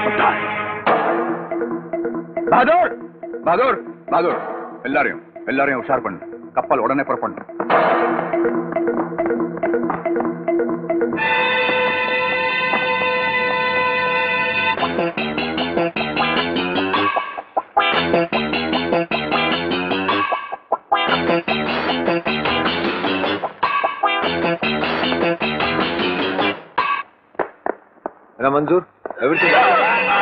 பகதூர் பகதூர் பகதூர் எல்லாரையும் எல்லாரையும் உஷார் பண்ணு கப்பல் உடனே புறப்படணும் மஞ்சூர் எவ்ரிதிங்